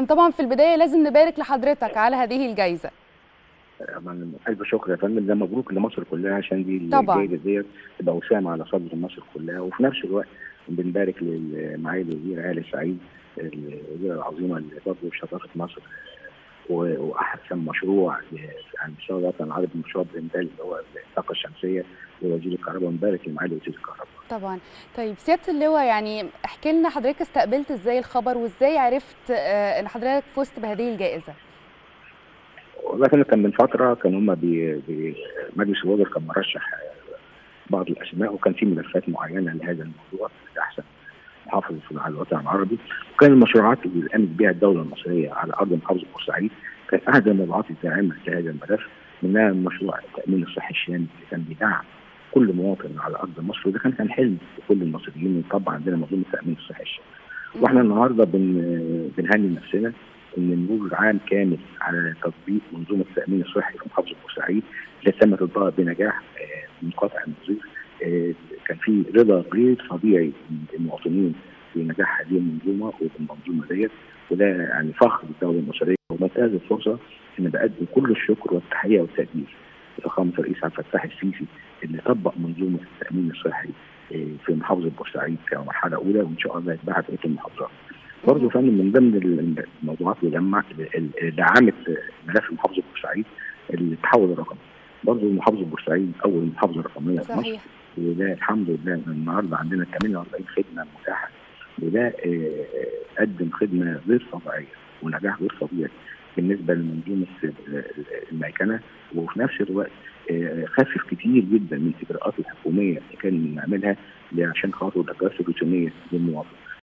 طبعا في البدايه لازم نبارك لحضرتك على هذه الجائزه طبعا الف شكر يا فندم ده مبروك لمصر كلها عشان دي طبعاً. الجائزه ديت تبقى وسام على صدر مصر كلها وفي نفس الوقت بنبارك لمعالي الوزير آل سعيد الوزيره العظيمه اللي برضه شرفت مصر و- واحسن مشروع عن مستوى الوطن العربي مشروع برندال اللي هو الطاقه الشمسيه ووزير الكهرباء ونبارك لمعالي وزير الكهرباء. طبعا طيب سياده اللواء يعني احكي لنا حضرتك استقبلت ازاي الخبر وازاي عرفت آه، ان حضرتك فزت بهذه الجائزه والله كان كان من فتره كان هم بي بي مجلس الوزراء كان مرشح بعض الاسماء وكان في ملفات معينه لهذا الموضوع احسن محافظ في على الوطن العربي وكان المشروعات اللي قامت بها الدوله المصريه على ارض محافظه بورسعيد كان احد الموضوعات الداعمه لهذا الملف منها مشروع التامين الصحي الشامل اللي كان بيدعم كل مواطن على ارض مصر وده كان كان حلم لكل المصريين يطبق عندنا منظومه التامين الصحي الشامل. واحنا النهارده بن بنهني نفسنا ان مرور عام كامل على تطبيق منظومه التامين الصحي في محافظه بورسعيد اللي تمت الضغط بنجاح آه، منقطع النظير آه، كان في رضا غير طبيعي من المواطنين في نجاح هذه المنظومه وبالمنظومه ديت وده يعني فخر للدوله المصريه ومنتهز الفرصه ان بقدم كل الشكر والتحيه والتقدير لفخامه الرئيس عبد الفتاح السيسي اللي طبق منظومه التامين الصحي آه، في محافظه بورسعيد كمرحله اولى وان شاء الله يتبعها بقيه المحافظات. برضه يا فندم من ضمن الموضوعات اللي جمع اللي دعمت ملف محافظه بورسعيد التحول الرقمي. برضه محافظه بورسعيد اول محافظه رقميه في مصر صحيح وده الحمد لله إن النهارده عندنا 48 خدمه متاحه وده آه، قدم خدمه غير طبيعيه ونجاح غير طبيعي بالنسبه لمنظومه الميكنه وفي نفس الوقت آه، خفف كتير جدا من الاجراءات الحكوميه اللي كان بنعملها عشان خاطر الاجراءات الروتينيه للمواطن.